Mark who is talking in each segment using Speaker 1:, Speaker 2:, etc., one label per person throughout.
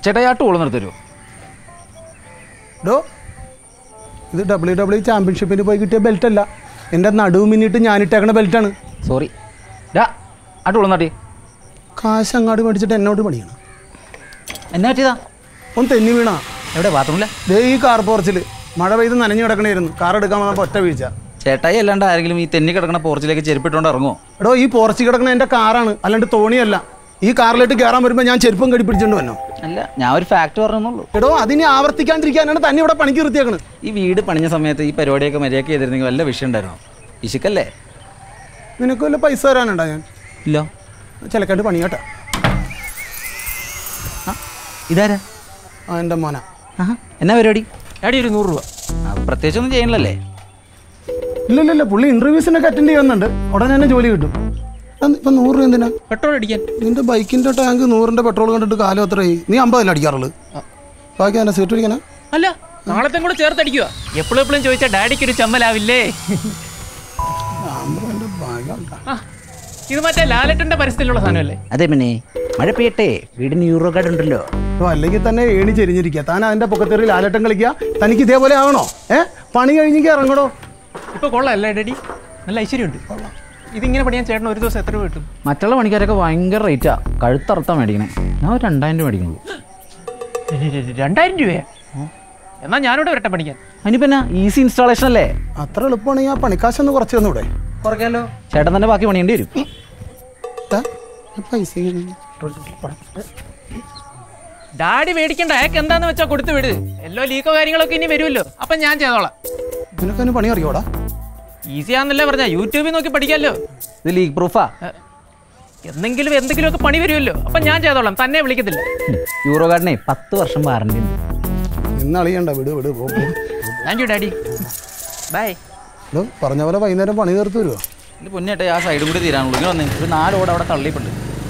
Speaker 1: ചേട്ടാ ഈ ആ ടൂൾ നിർത്തരുമോ
Speaker 2: ഡോ ഇത് ഡബ്ല്യു ഡബ്ല്യു ചാമ്പ്യൻഷിപ്പിന് പോയി കിട്ടിയ ബെൽറ്റ് അല്ല എൻ്റെ നടുവ് മിന്നിട്ട് ഞാനിട്ടേക്കണ ബെൽറ്റാണ്
Speaker 1: സോറി ഡാ ആ ടൂൾ നാട്ടി
Speaker 2: കാശ് അങ്ങാട് മേടിച്ചിട്ട് എന്നോട് പണിയണം
Speaker 1: എന്നാ പറ്റിയതാ
Speaker 2: ഒന്ന് തെന്നി വീണാ
Speaker 1: എവിടെ ബാത്റൂമില്ല
Speaker 2: ദേ ഈ കാർ പോർച്ചിൽ മഴ പെയ്ത് നനഞ്ഞു കിടക്കണായിരുന്നു കാർ എടുക്കാൻ വന്നപ്പോൾ ഒറ്റ വീഴ്ച
Speaker 1: ചേട്ടായി അല്ലാണ്ട് ആരെങ്കിലും ഈ തെന്നി കിടക്കണ പോർച്ചിലേക്ക് ചെരുപ്പിട്ടുകൊണ്ട് ഇറങ്ങുമോ
Speaker 2: എടോ ഈ പോർച്ച് കിടക്കണ എൻ്റെ കാറാണ് അല്ലാണ്ട് തോണിയല്ല ഈ കാറിലോട്ട് കയറാൻ വരുമ്പോൾ ഞാൻ ചെരുപ്പം കടി പിടിച്ചോണ്ട് വന്നോ
Speaker 1: അല്ല ഞാൻ ഒരു ഫാക്ട് പറഞ്ഞെന്നുള്ളൂ
Speaker 2: എടോ അതിനെ ആവർത്തിക്കാണ്ടിരിക്കാനാണ് തന്നെ ഇവിടെ പണിക്ക് നിർത്തിയേക്കണ്
Speaker 1: ഈ വീട് പണിഞ്ഞ സമയത്ത് ഈ പരിപാടിയൊക്കെ മര്യാദയ്ക്ക് ചെയ്തിരുന്നെങ്കിൽ വല്ല വിഷയം ഉണ്ടായിരുന്നോ ഇശിക്കല്ലേ
Speaker 2: നിനക്ക് വല്ല പൈസ തരാനുണ്ടോ ഞാൻ
Speaker 1: ഇല്ല
Speaker 2: ചിലക്കാണ്ട് പണി കേട്ടോ
Speaker 1: ഇതാരാ
Speaker 2: ആ എൻ്റെ മോന
Speaker 1: ആഹാ എന്നാ പരിപാടി
Speaker 3: ഡാഡി ഒരു നൂറ് രൂപ
Speaker 1: ആ, പ്രത്യേകിച്ചൊന്നും ചെയ്യണല്ലേ
Speaker 2: ഇല്ല ഇല്ല ഇല്ല പുള്ളി ഇന്റർവ്യൂസിനൊക്കെ അറ്റൻഡ് ചെയ്യുന്നുണ്ട് ഉടനെ തന്നെ ജോലി കിട്ടും അത് ഇപ്പം നൂറ് രൂപ എന്തിനാ
Speaker 3: പെട്രോൾ അടിക്കാൻ
Speaker 2: നിന്റെ ബൈക്കിന്റെ ടാങ്ക് നൂറിന്റെ പെട്രോൾ കണ്ടിട്ട് കാലം എത്രയായി നീ അമ്പതല്ല അടിക്കാറുള്ളൂ ബാക്കി എന്നാ സീറ്റ് അടിക്കാനാ
Speaker 3: അല്ല നാളത്തെ കൂടെ ചേർത്തടിക്കുക എപ്പോഴും എപ്പോഴും ചോദിച്ചാൽ ഡാഡിക്ക് ഒരു ചമ്മലാവില്ലേ
Speaker 2: എൻ്റെ ഭാഗ്യമുണ്ടാ.
Speaker 3: ആ, ഇത് മറ്റേ ലാലറ്റന്റെ പരിസ്ഥിതിയിലുള്ള സാധനമല്ലേ
Speaker 1: അതെ പിന്നെ മഴ പെയ്യട്ടെ വീടിന് യൂറോ കാർഡ് ഉണ്ടല്ലോ
Speaker 2: ഓ, അല്ലെങ്കിൽ തന്നെ ഏണി ചെരിഞ്ഞിരിക്കുക താൻ അതിന്റെ പൊക്കത്തേറി ലാലട്ടം കളിക്കുക തനിക്ക് ഇതേപോലെ ആവണോ ഏ പണി കഴിഞ്ഞെങ്കിൽ ഇറങ്ങണോ
Speaker 3: ഇപ്പൊ കൊള്ളാല്ലേ ഡാഡി നല്ല ഐശ്വര്യമുണ്ട് ഇതിങ്ങനെ പണിയാൻ ചേട്ടൻ ഒരു ദിവസം എത്ര രൂപ കിട്ടും
Speaker 1: മറ്റുള്ള പണിക്കാരൊക്കെ ഭയങ്കര റേറ്റാ കഴുത്തറുത്താ മേടിക്കണേ ഞാൻ ഒരു രണ്ടായിരം രൂപ മേടിക്കുള്ളൂ
Speaker 3: രണ്ടായിരം രൂപയാ എന്നാ ഞാനിവിടെ വരട്ടെ പഠിക്കാൻ
Speaker 1: അതിനിപ്പോ എന്നാ ഈസി ഇൻസ്റ്റാളേഷൻ അല്ലേ
Speaker 2: അത്ര എളുപ്പമാണെങ്കിൽ ആ പണിക്കാശൊന്ന് കുറച്ച് തന്നൂടെ
Speaker 1: കുറയ്ക്കാലോ ചേട്ടൻ തന്നെ ബാക്കി പണിയേണ്ടി വരും
Speaker 2: ഏ? പൈസ ഇങ്ങനെ.
Speaker 3: ഡാഡി മേടിക്കണ്ട അയാൾക്ക് എന്താന്ന് വെച്ചാൽ കൊടുത്തു വിട് എല്ലോ ലീക്കോ കാര്യങ്ങളൊക്കെ ഇനി വരുമല്ലോ അപ്പൊ ഞാൻ ചെയ്തോളാം
Speaker 2: നിനക്കതിന് പണി അറിയോടാ
Speaker 3: ഈസി ആണെന്നല്ലേ പറഞ്ഞ യൂട്യൂബിൽ നോക്കി പഠിക്കാമല്ലോ
Speaker 1: ഇത് ലീക്ക് പ്രൂഫാ
Speaker 3: എന്തെങ്കിലും എന്തെങ്കിലുമൊക്കെ പണി വരുമല്ലോ അപ്പൊ ഞാൻ ചെയ്തോളാം തന്നെ വിളിക്കത്തില്ല
Speaker 1: യൂറോ കാർഡിനെ പത്ത് വർഷം വാറണ്ടി ഉണ്ട്
Speaker 2: ഇന്ന് അളിയണ്ട വിട് വിട് പോ പോ.
Speaker 3: താങ്ക് യു ഡാഡി ബൈ
Speaker 2: ഇത് പറഞ്ഞ പോലെ വൈകുന്നേരം പണി തീർത്ത് വരുമോ
Speaker 1: ഇത് പൊന്നേട്ടെ ആ സൈഡും കൂടി തീരാനുള്ളൂ ഇങ്ങനെ വന്നേ ഒരു നാല് ഓട് അവിടെ തള്ളിയിട്ടുണ്ട്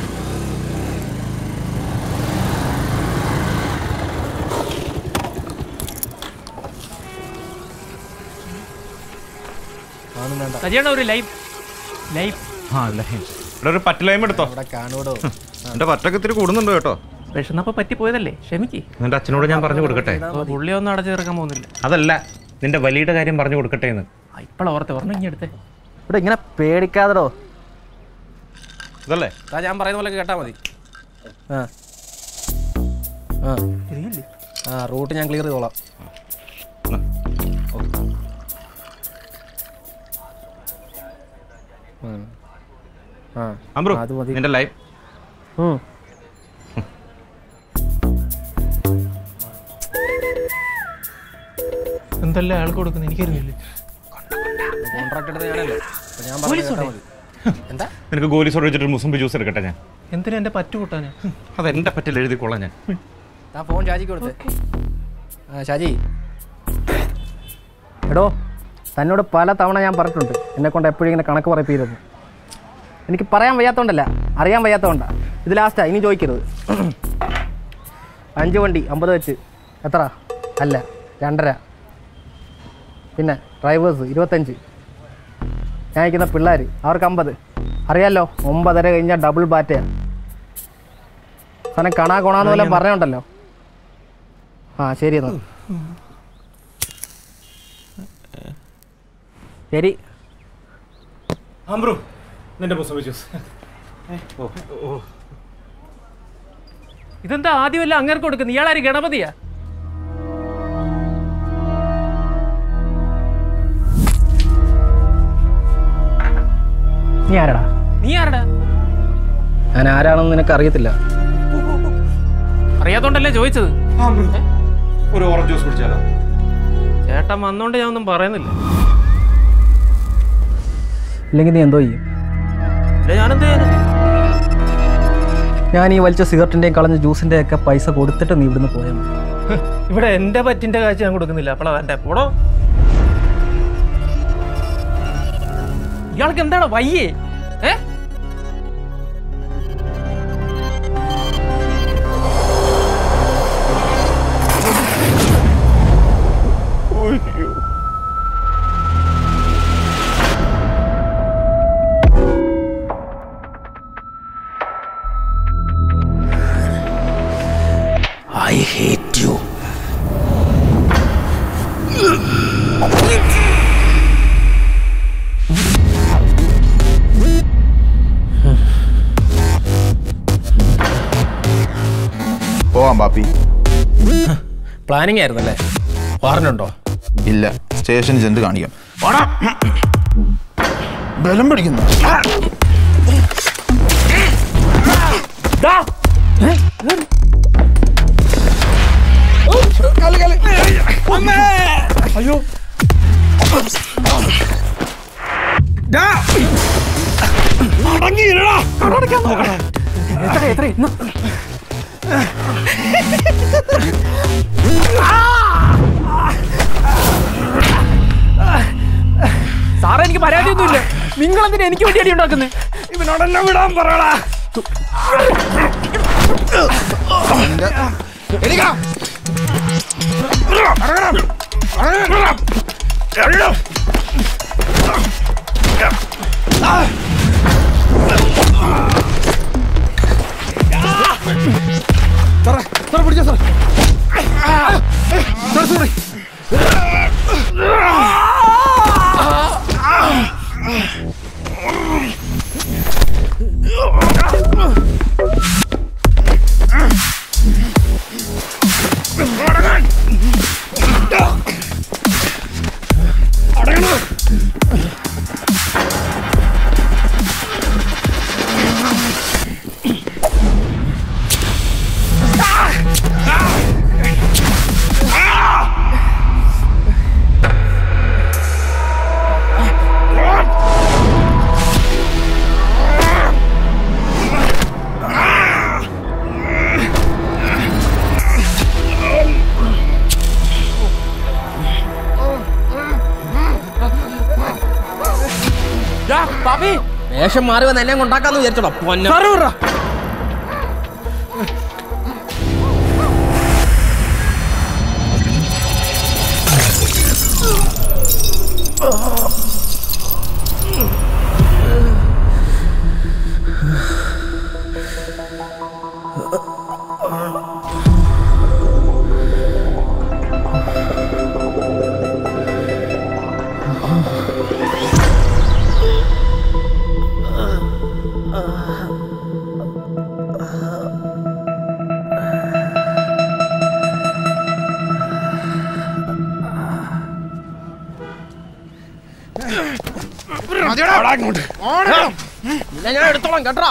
Speaker 3: സജിയാണ് ഒരു ലൈഫ് ലൈഫ്
Speaker 4: ഇവിടെ ഒരു പറ്റില്ലായ്മ എടുത്തോ എന്റെ പറ്റൊക്കെ ഇത്തിരി കൂടുന്നുണ്ട് കേട്ടോ
Speaker 3: വിഷന്നപ്പോ പറ്റിപ്പോയതല്ലേ ക്ഷമിക്ക്
Speaker 4: നിന്റെ അച്ഛനോട് ഞാൻ പറഞ്ഞു കൊടുക്കട്ടെ
Speaker 3: പുള്ളി ഒന്നും അടച്ചു തീർക്കാൻ പോകുന്നില്ല
Speaker 4: അതല്ല നിന്റെ വലിയുടെ കാര്യം പറഞ്ഞു കൊടുക്കട്ടെ എന്ന്
Speaker 3: ഇപ്പോഴാ ഓർത്തെ പറഞ്ഞു ഇനി എടുത്തേ
Speaker 5: ഇവിടെ ഇങ്ങനെ പേടിക്കാതെടോ
Speaker 4: ഇതല്ലേ
Speaker 5: താ ഞാൻ പറയുന്ന പോലെ കേട്ടാ മതി ആ ആ ആ റൂട്ട് ഞാൻ ക്ലിയർ ചെയ്തോളാം ഉം. ആ
Speaker 4: അമ്പ്രു
Speaker 5: അത് മതി.
Speaker 4: നിന്റെ ലൈഫ്
Speaker 5: ഉം.
Speaker 3: എന്തല്ല അയാൾക്ക് കൊടുക്കുന്നത് എനിക്കറിയില്ല
Speaker 5: കോൺട്രാക്ട് എടുത്ത ഞാനല്ലേ അപ്പൊ ഞാൻ പറഞ്ഞത് കേട്ടാ മതി എന്താ
Speaker 4: നിനക്ക് ഗോലി സോഡ് വെച്ചിട്ട് ഒരു മുസംബി ജ്യൂസ് എടുക്കട്ടെ ഞാൻ
Speaker 3: എന്തിനാ എന്റെ പറ്റു കൂട്ടാനാ
Speaker 4: അത് എന്റെ പറ്റിൽ എഴുതിക്കൊള്ളാം ഞാൻ
Speaker 5: ആ ഫോൺ ഷാജിക്ക് കൊടുത്തേ ആ ഷാജി എടോ തന്നോട് പല തവണ ഞാൻ പറഞ്ഞിട്ടുണ്ട് എന്നെ കൊണ്ട് എപ്പോഴും ഇങ്ങനെ കണക്ക് പറയിപ്പിക്കരുത് എനിക്ക് പറയാൻ വയ്യാത്തോണ്ടല്ല അറിയാൻ വയ്യാത്തോണ്ടാ ഇത് ലാസ്റ്റാ ഇനി ചോദിക്കരുത് അഞ്ച് വണ്ടി അമ്പത് വെച്ച് എത്ര അല്ല രണ്ടര പിന്നെ ഡ്രൈവേഴ്സ് ഇരുപത്തഞ്ച് ഞാൻ അയക്കുന്ന പിള്ളേർ അവർക്ക് അമ്പത് അറിയാലോ ഒമ്പതര കഴിഞ്ഞാൽ ഡബിൾ ബാറ്റയാണ് സാധനം കണാ കൊണാന്ന് വല്ലതും പറഞ്ഞോണ്ടല്ലോ ആ ശരി എന്നാ ശരി
Speaker 4: അമ്പ്രു നിന്റെ മുസംബി ജ്യൂസ്
Speaker 3: ഇതെന്താ ആദ്യമല്ല അങ്ങേർക്ക് കൊടുക്കുന്നത് ഇയാളാര് ഗണപതിയാ
Speaker 5: നീ ആരാടാ
Speaker 3: നീ ആരടാ
Speaker 5: ഞാൻ ആരാണെന്ന് നിനക്ക് അറിയത്തില്ല
Speaker 3: അറിയാത്തോണ്ടല്ലേ ചോദിച്ചത്
Speaker 4: ഒരു ഓറഞ്ച് ജ്യൂസ് കുടിച്ചാലോ
Speaker 3: ചേട്ടൻ വന്നോണ്ട് ഞാൻ ഒന്നും പറയുന്നില്ല
Speaker 5: ഇല്ലെങ്കിൽ നീ എന്തോ ചെയ്യും
Speaker 3: ഇല്ല, ഞാനെന്ത് ചെയ്യാനാ
Speaker 5: ഞാൻ ഈ വലിച്ച സിഗരറ്റിൻ്റെയും കളഞ്ഞ ജ്യൂസിൻ്റെയും ഒക്കെ പൈസ കൊടുത്തിട്ട് നീ ഇവിടുന്ന് പോയാൽ മതി
Speaker 3: ഇവിടെ എന്റെ പറ്റിന്റെ കാഴ്ച ഞാൻ കൊടുക്കുന്നില്ല അപ്പോഴാ എന്റെ പോടോ ഇയാൾക്ക് എന്താണ് വയ്യേ ഏ
Speaker 6: പോവാം പാപ്പി
Speaker 5: പ്ലാനിങ് ആയിരുന്നല്ലേ വാറനുണ്ടോ
Speaker 6: ഇല്ല സ്റ്റേഷനിൽ ചെന്ന് കാണിക്കാം ബലം പിടിക്കുന്നു
Speaker 3: സാറേ എനിക്ക് പരാതിയൊന്നുമില്ല നിങ്ങൾ എന്തിനാ എനിക്ക് വേണ്ടി അടി ഉണ്ടാക്കുന്നത് ഇവനോടെല്ലാം വിടാൻ പറയടാ പാപ്പി
Speaker 5: വേഷം മാറി വന്ന് എന്നെ കൊണ്ടാക്കാന്ന് വിചാരിച്ചോടാ പൊന്ന
Speaker 3: സാറ് വിടറാ.
Speaker 5: ഞാൻ എടുത്തോളാം കേട്ടോ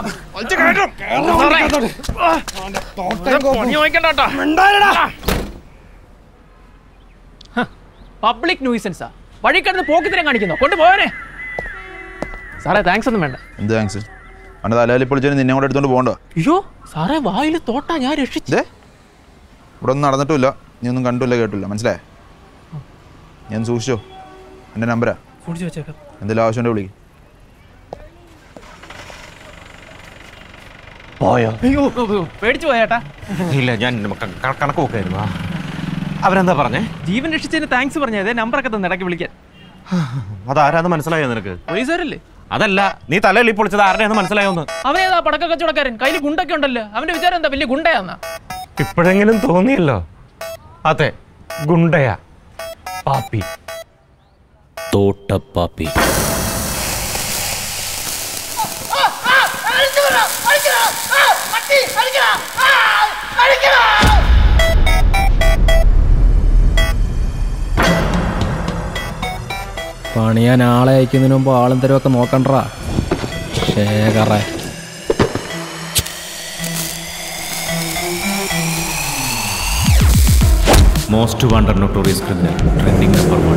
Speaker 3: പബ്ലിക് ന്യൂസൻസാ വഴി കിടന്ന് പോക്കിത്തരം കാണിക്കുന്നു കൊണ്ടുപോയനെ സാറേ താങ്ക്സ് ഒന്നും വേണ്ട
Speaker 6: എന്ത് താങ്ക്സ് അവൻ്റെ തലയിൽ പൊളിച്ചാൽ നിന്നെ കൂടെ എടുത്തോണ്ട് പോകണ്ടോ
Speaker 3: അയ്യോ സാറേ വായിൽ തോട്ടാ ഞാൻ രക്ഷിച്ചു
Speaker 6: ഇതേ ഇവിടെ ഒന്നും നടന്നിട്ടില്ല നീ ഒന്നും കണ്ടില്ല കേട്ടില്ല മനസ്സിലായേ ഞാൻ സൂക്ഷിച്ചോ എൻ്റെ നമ്പരാ
Speaker 3: സൂക്ഷിച്ചു വെച്ചേക്കാം
Speaker 6: എന്തെങ്കിലും ആവശ്യമുണ്ടെങ്കിൽ വിളിക്കും
Speaker 4: പോയോ
Speaker 3: അയ്യോ പേടിച്ചു പോയേട്ടാ
Speaker 4: ഇല്ല ഞാൻ ക- ക- കണക്ക് നോക്കായിരുന്നു ആ. അവരെന്താ പറഞ്ഞേ
Speaker 3: ജീവൻ രക്ഷിച്ചതിന് താങ്ക്സ് പറഞ്ഞേ അതേ നമ്പറൊക്കെ തന്നെ ഇടയ്ക്ക് വിളിക്കാൻ
Speaker 4: അതാരാന്ന് മനസ്സിലായോ നിനക്ക്
Speaker 3: പോലീസുകാരല്ലേ
Speaker 4: അതല്ല നീ തലയിൽ പൊളിച്ചത് ആരുടെയാന്ന് മനസ്സിലായോന്ന്
Speaker 3: അവനേതാ പടക്ക കച്ചവടക്കാരൻ കയ്യിൽ ഗുണ്ടൊക്കെ ഉണ്ടല്ലോ അവന്റെ വിചാരം എന്താ വലിയ ഗുണ്ടയാന്നാ
Speaker 4: ഇപ്പോഴെങ്കിലും തോന്നിയല്ലോ അതെ ഗുണ്ടയാ പാപ്പി
Speaker 7: തോട്ടപ്പാപ്പി
Speaker 5: പണിയാൻ ആളെ അയക്കുന്നതിന് മുമ്പ് ആളും തരവൊക്കെ നോക്കണ്ടറാ ശേഖറേ
Speaker 7: most wanted notorious criminal trending number one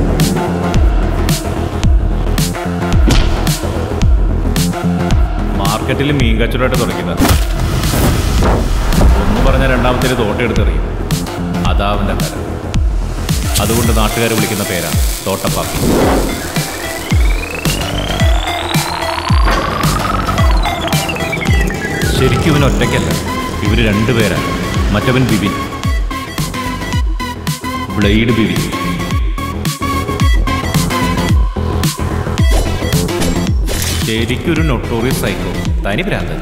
Speaker 7: മാർക്കറ്റിൽ മീൻ കച്ചവടമായിട്ട് തുടങ്ങിയത് ഒന്ന് പറഞ്ഞ രണ്ടാമത്തേത് തോട്ടയെടുത്തെറിയും അതാ അവൻ്റെ തരം അതുകൊണ്ട് നാട്ടുകാർ വിളിക്കുന്ന പേരാണ് തോട്ടപ്പാപ്പി ശരിക്കും ഇവൻ ഒറ്റയ്ക്കല്ല ഇവർ രണ്ടുപേരാണ് മറ്റവൻ ബിബിൻ ബ്ലേഡ് ബിബിൻ ശരിക്കൊരു നൊട്ടോറിയസ് സൈക്കോ തനി ഭ്രാന്തൻ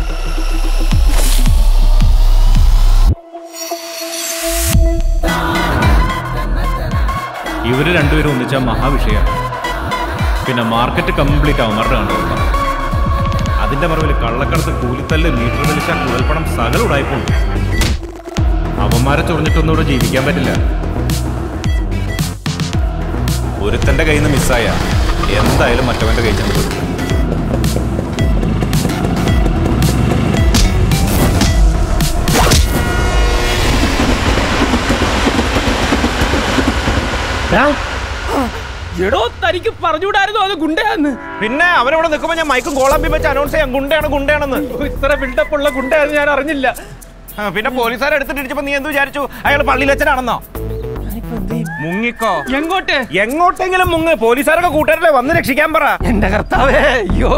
Speaker 7: ഇവര് രണ്ടുപേരും ഒന്നിച്ച മഹാവിഷയമാണ് പിന്നെ മാർക്കറ്റ് കംപ്ലീറ്റ് അവന്മാരുടെ കണ്ടുകൊണ്ട അതിന്റെ മറവിൽ കള്ളക്കടത്ത് കൂലിത്തല്ല് മീറ്റർ വലിച്ച കുഴൽപ്പണം സകല ഉടായിപ്പോണ്ട്
Speaker 4: അവന്മാരെ ചൊറിഞ്ഞിട്ടൊന്നും ഇവിടെ ജീവിക്കാൻ പറ്റില്ല ഒരുത്തന്റെ കയ്യിൽ നിന്ന് മിസ്സായ എന്തായാലും മറ്റവന്റെ കയ്യിൽ ചെന്ന് പെടും.
Speaker 3: എടോ തനിക്ക് പറഞ്ഞുകൂടായിരുന്നു അത് ഗുണ്ടയാന്ന്
Speaker 4: പിന്നെ അവനവിടെ നിൽക്കുമ്പോ ഞാൻ മൈക്കും കോളാമ്പി വെച്ച് അനൗൺസ് ചെയ്യാം ഗുണ്ടയാണ് ഗുണ്ടയാണെന്ന്
Speaker 3: ഇത്ര ബിൽഡപ്പ് ഉള്ള ഗുണ്ടയാന്ന് ഞാൻ അറിഞ്ഞില്ല
Speaker 4: ആ, പിന്നെ പോലീസുകാരെ എടുത്തിട്ട് ഇടിച്ചപ്പോ നീ എന്ത് വിചാരിച്ചു അയാൾ പള്ളിയിലച്ചനാണെന്നോ മുങ്ങിക്കോ
Speaker 3: എങ്ങോട്ട്
Speaker 4: എങ്ങോട്ടെങ്കിലും മുങ്ങ് പോലീസുകാരൊക്കെ കൂട്ടുകാരല്ലേ വന്ന് രക്ഷിക്കാൻ പറ
Speaker 3: എന്റെ കർത്താവേ അയ്യോ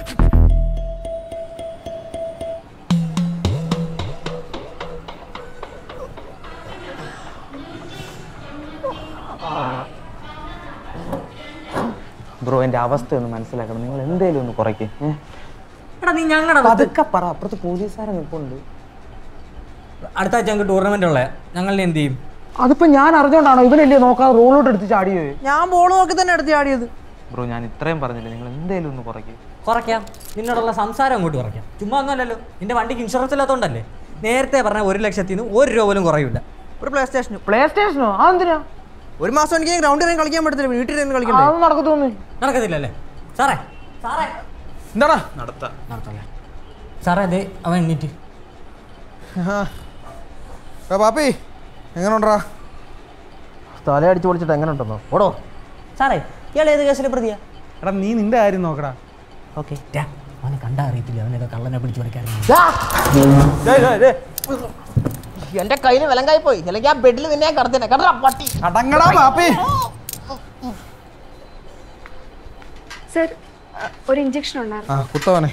Speaker 8: ബ്രോ എൻ്റെ അവസ്ഥ ഒന്ന് മനസ്സിലാക്കണം നിങ്ങൾ എന്തേലും ഒന്ന് കുറയ്ക്ക് ഏ?
Speaker 9: എടാ നീ ഞങ്ങളുടെ
Speaker 8: പതുക്കെ പറ അപ്പുറത്ത് പോലീസുകാരെ നിൽപ്പുണ്ട്
Speaker 9: അടുത്ത ആഴ്ച ഞങ്ങൾക്ക് ടൂർണമെന്റ് ഉള്ള ഞങ്ങൾ എന്ത് ചെയ്യും
Speaker 5: അതിപ്പോ ഞാൻ അറിഞ്ഞോണ്ടാണോ ഇവനല്ലേ നോക്കാതെ റോളോട്ട് എടുത്ത് ചാടിയത്
Speaker 8: ഞാൻ ബോൾ നോക്കി തന്നെ എടുത്ത് ചാടിയത് ബ്രോ ഞാൻ ഇത്രയും പറഞ്ഞില്ല നിങ്ങൾ എന്തേലും ഒന്ന് കുറയ്ക്ക്
Speaker 9: കുറയ്ക്കാം നിന്നോടുള്ള സംസാരം അങ്ങോട്ട് കുറയ്ക്കാം ചുമ്മാ ഒന്നുമല്ലല്ലോ നിന്റെ വണ്ടിക്ക് ഇൻഷുറൻസ് ഇല്ലാത്തതുകൊണ്ടല്ലേ നേരത്തെ പറഞ്ഞ ഒരു ലക്ഷത്തിൽ നിന്ന് ഒരു രൂപ പോലും കുറയില്ല
Speaker 8: ഒരു പ്ലേ സ്റ്റേഷനും
Speaker 5: പ്ലേ സ്റ്റേഷനോ അതെന്തിനാ
Speaker 8: ഒരു മാസം എനിക്ക് ഗ്രൗണ്ടിൽ നിന്ന് കളിക്കാൻ പറ്റത്തില്ല വീട്ടിൽ നിന്ന് കളിക്കണ്ടേ
Speaker 5: അതൊന്നും നടക്കത്തൊന്നും
Speaker 9: നടക്കത്തില്ലല്ലേ സാറേ സാറേ
Speaker 2: എന്താടാ
Speaker 9: നടത്തല്ലേ സാറേ അതെ അവൻ എണ്ണീറ്റ്
Speaker 6: പാപ്പി എങ്ങനെ ഉണ്ടാ
Speaker 5: തലയടിച്ച് പൊളിച്ചിട്ട് എങ്ങനെ ഉണ്ടെന്നോ ഓടോ
Speaker 9: സാറേ ഇയാൾ ഏത് കേസിലെ പ്രതിയാ
Speaker 2: എടാ നീ നിന്റെ കാര്യം നോക്കടാ
Speaker 9: ഓക്കെ അവനെ കണ്ടാ അറിയത്തില്ല അവനേതോ കള്ളനെ പിടിച്ചു പറിക്കാൻ
Speaker 5: എന്റെ കയ്യിൽ വിലങ്കായി പോയി അല്ലെങ്കിൽ ആ ബെഡിൽ നിന്നെ കടത്തിനെ കടറാ പട്ടി
Speaker 2: അടങ്ങടാ പാപ്പി
Speaker 10: സർ ഒരു ഇഞ്ചക്ഷൻ ഉണ്ടായിരുന്നു
Speaker 2: ആ കുത്തവനെ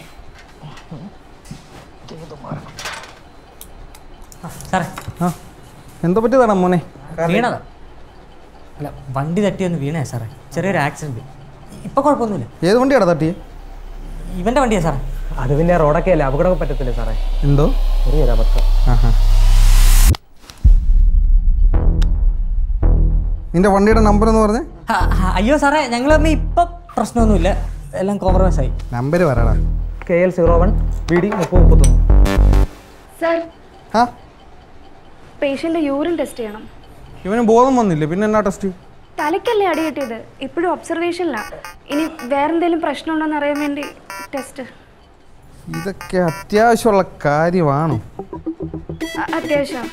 Speaker 9: സാറേ
Speaker 2: ആ എന്താ പറ്റിയതാടാ മോനെ
Speaker 9: വീണതാ അല്ല വണ്ടി തട്ടിയൊന്ന് വീണേ സാറേ ചെറിയൊരു ആക്സിഡന്റ് ഇപ്പൊ കുഴപ്പമൊന്നുമില്ല
Speaker 2: ഏത് വണ്ടിയാടാ തട്ടിയെ
Speaker 9: ഇവന്റെ വണ്ടിയാ സാറേ
Speaker 5: അത് പിന്നെ റോഡൊക്കെ അല്ലേ അപകടമൊക്കെ പറ്റത്തില്ലേ സാറേ
Speaker 2: എന്തോ
Speaker 5: ചെറിയൊരു അബദ്ധം
Speaker 2: ആഹാ നിന്റെ വണ്ടിയുടെ നമ്പർ എന്ന് പറഞ്ഞേ
Speaker 9: ആ, ആ, അയ്യോ സാറേ ഞങ്ങൾ തമ്മിൽ ഇപ്പൊ പ്രശ്നമൊന്നുമില്ല എല്ലാം കോംപ്രമൈസ് ആയി
Speaker 2: നമ്പർ പറയടാ
Speaker 5: K L zero one B D മുപ്പത് മുപ്പത്തൊന്ന്
Speaker 10: സർ
Speaker 2: ആ
Speaker 10: പേഷ്യൻ്റെ യൂറിൻ ടെസ്റ്റ് ചെയ്യണം
Speaker 2: ഇവന് ബോധം വന്നില്ലേ പിന്നെ എന്നാ ടെസ്റ്റ്
Speaker 10: തലയ്ക്കല്ലേ അടി കിട്ടിയത് ഇപ്പോഴും ഒബ്സർവേഷനിലാണ് ഇനി വേറെന്തെങ്കിലും പ്രശ്നമുണ്ടോ എന്ന് അറിയാൻ വേണ്ടി ടെസ്റ്റ്
Speaker 2: ഇതൊക്കെ അത്യാവശ്യമുള്ള കാര്യമാണോ
Speaker 10: അത്യാവശ്യം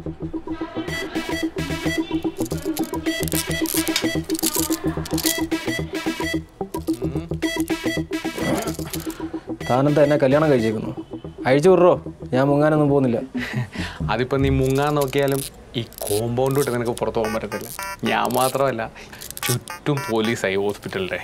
Speaker 11: താനെന്താ എന്നെ കല്യാണം കഴിച്ചേക്കുന്നു അഴിച്ചു വിടറോ ഞാൻ മുങ്ങാനൊന്നും പോകുന്നില്ല
Speaker 12: അതിപ്പോൾ നീ മുങ്ങാൻ നോക്കിയാലും ഈ കോമ്പൗണ്ട് വിട്ട് നിനക്ക് പുറത്ത് പോകാൻ പറ്റത്തില്ല ഞാൻ മാത്രമല്ല ചുറ്റും പോലീസായി ഹോസ്പിറ്റലിൻ്റെ